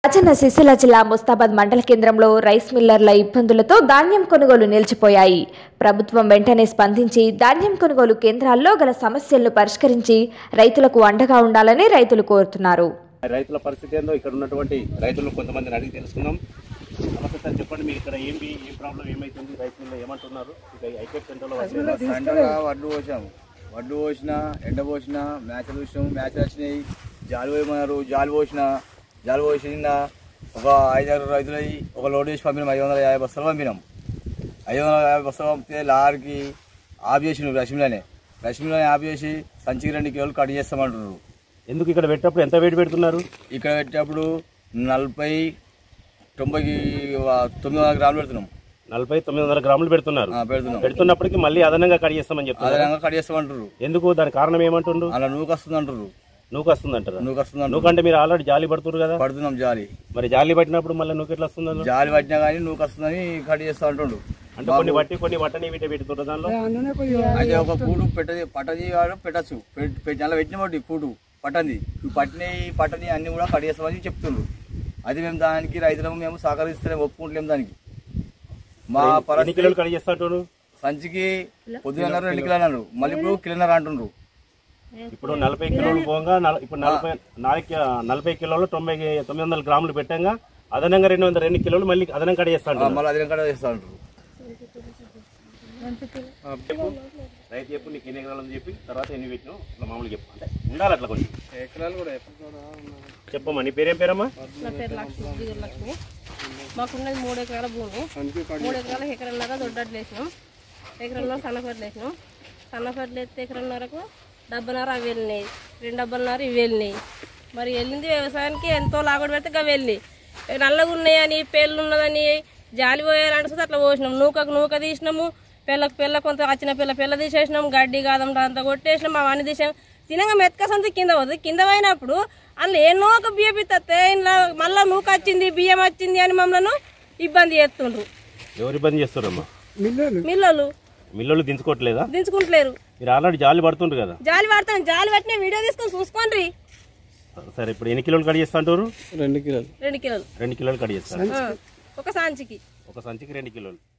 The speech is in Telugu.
రాజన్న సిరిసిల్ల జిల్లా ముస్తాబాద్ మండల కేంద్రంలో రైస్ మిల్లర్ల ఇబ్బందులతో ధాన్యం కొనుగోలు నిలిచిపోయాయి ప్రభుత్వం వెంటనే స్పందించి ధాన్యం కొనుగోలు కేంద్రాల్లో గల సమస్యలను పరిష్కరించి రైతులకు అండగా ఉండాలని రైతులు కోరుతున్నారు రైతుల పరిస్థితి ఏందో ఇక్కడ ఉన్నటువంటి రైతులు కొంతమందిని అడిగి తెలుసుకుందాం నమస్తే సార్ చెప్పండి మీరు ఇక్కడ ఏంటి ఏం ప్రాబ్లం ఏమైతుంది రైతు మిల్ల ఏమంటున్నారు ఇక ఐకేప్ సెంటర్లో వచ్చేదా? సండగా వడ్లు పోసాము వడ్లు పోసిన ఎండ పోసిన మ్యాచ్ చూసినాం మ్యాచ్ వచ్చినాయి జాలి పోయమన్నారు జాలి పోసిన జాలి పోసిన ఒక ఐదారు రైతులు అయ్యి ఒక లోడ్ వేసి పంపినాం ఐదు వందల యాభై బస్తాలు పంపినాం ఐదు వందల యాభై బస్తాలు పంపితే లారీకి ఆఫ్ చేసినాం రశ్మిలోనే రశ్మిలోనే ఆఫ్ చేసి సంచికి రెండు కిలోలు కట్ చేస్తామంటున్నారు ఎందుకు ఇక్కడ పెట్టినప్పుడు ఎంత వెయిట్ పెడుతున్నారు ఇక్కడ పెట్టేటప్పుడు నలభై తొంభైకి వ- తొమ్మిది వందల గ్రాములు పెడుతున్నాం నలభై తొమ్మిది వందల గ్రాములు పెడుతున్నారు ఆ, పెడుతున్నాం పెడుతున్నప్పటికీ మళ్ళీ అదనంగా కట్ చేస్తామని చెప్తున్నారు అదనంగా కట్ చేస్తామంటారు ఎందుకు దాని కారణం ఏమంటుండ్రు అలా నూకు వస్తుంది అంటారు నూకు వస్తుందంటారా నూకు వస్తుంది అంటారు నూకంటే మీరు ఆల్రెడీ జాలి పడుతున్నారు కదా పడుతున్నాం జాలి మరి జాలి పట్టినప్పుడు మళ్ళీ నూకు ఎట్లా వస్తుంది జాలి పట్టినా కానీ నూకు వస్తుందని కట్ చేస్తా అంటుండు అంటే కొన్ని పట్టి కొన్ని పట్టని వీటి పెడుతున్నారు దానిలో అయితే ఒక కూడు పెట్టది పట్టది వాడు పెట్టచ్చు పెట్- పెట్టి అలా పెట్టిన బట్టి కూడు పట్టంది ఈ పట్టినవి పట్టని అన్ని కూడా కట్ చేస్తామని చెప్తుండ్రు అది మేము దానికి రైతులకు మేము సహకరిస్తూనే ఒప్పుకుంటలేము దానికి మా ఎన్ని పరిస్థితి కిలోలు కట్ చేస్తా అంటున్నారు సంచికి పొద్దున్నర రెండు కిలోలు అన్నారు మళ్ళీ ఇప్పుడు కిలోన్నర అంటుండ్రు ఇప్పుడు నలభై కిలోలు పోగా నల- ఇప్పుడు నలభై నాలుగు కి- నలభై కిలోలు తొంభై తొమ్మిది వందల గ్రాములు పెట్టంగా అదనంగా రెండు వందల రెండు కిలోలు మళ్ళీ అదనంగా కట్ చేస్తా ఆ, అంటున్నారు. మళ్ళీ అది కట్ చేస్తా అంటారు చెప్పు రైతు చెప్పు నీకు ఎన్ని ఎకరాలు అని చెప్పి తర్వాత ఎన్ని పెట్టినావు ఇట్లా మామూలు చెప్పు అంటే ఉండాలి అట్లా కొంచెం చెప్పమ్మా నీ పేరేం పేరమ్మా నా పేరు లక్ష్మి దిగురు లక్ష్మి మాకున్నది మూడు ఎకరాల భూమి మూడు ఎకరాల ఎకరన్నర దొడ్డట్లు వేసినాం ఎకరన్నర సన్నఫెట్లు వేసినాం సన్నఫెట్లు ఎత్తే ఎకరన్నరకు డబ్బన్నర అవి వెళ్ళినాయి రెండు డబ్బన్నర ఇవి వెళ్ళినాయి మరి వెళ్ళింది వ్యవసాయానికి ఎంతో లాగడి పెడితే ఇక వెళ్ళి నల్లగా ఉన్నాయని పేర్లు ఉన్నదని జాలి పోయాలంటే అట్లా పోసినాం నూకకు నూక తీసినాము పిల్లకు పిల్ల కొంత వచ్చిన పిల్ల పిల్ల తీసేసినాం గడ్డి కాదం అంతా కొట్టేసినాం అవన్నీ తీసాం తినగా మెతక సంత కింద పోతుంది కింద పోయినప్పుడు అందులో ఎన్నో ఒక బియ్యం పిత్తే ఇంట్లో మళ్ళీ నూక వచ్చింది బియ్యం వచ్చింది అని మమ్మల్ని ఇబ్బంది చేస్తుండ్రు ఎవరు ఇబ్బంది చేస్తారమ్మా మిల్లలు మిల్లులు దించుకోవట్లేదా దించుకుంటలేరు మీరు ఆల్రెడీ జాలి పడుతుండ్రు కదా జాలి పడతాను జాలి పట్టిన వీడియో తీసుకొని చూసుకోండి సరే ఇప్పుడు ఎన్ని కిలోలు కట్ చేస్తా అంటారు రెండు కిలోలు రెండు కిలోలు కట్ చేస్తారు ఆ, ఒక సాంచికి ఒక సంచికి రెండు కిలోలు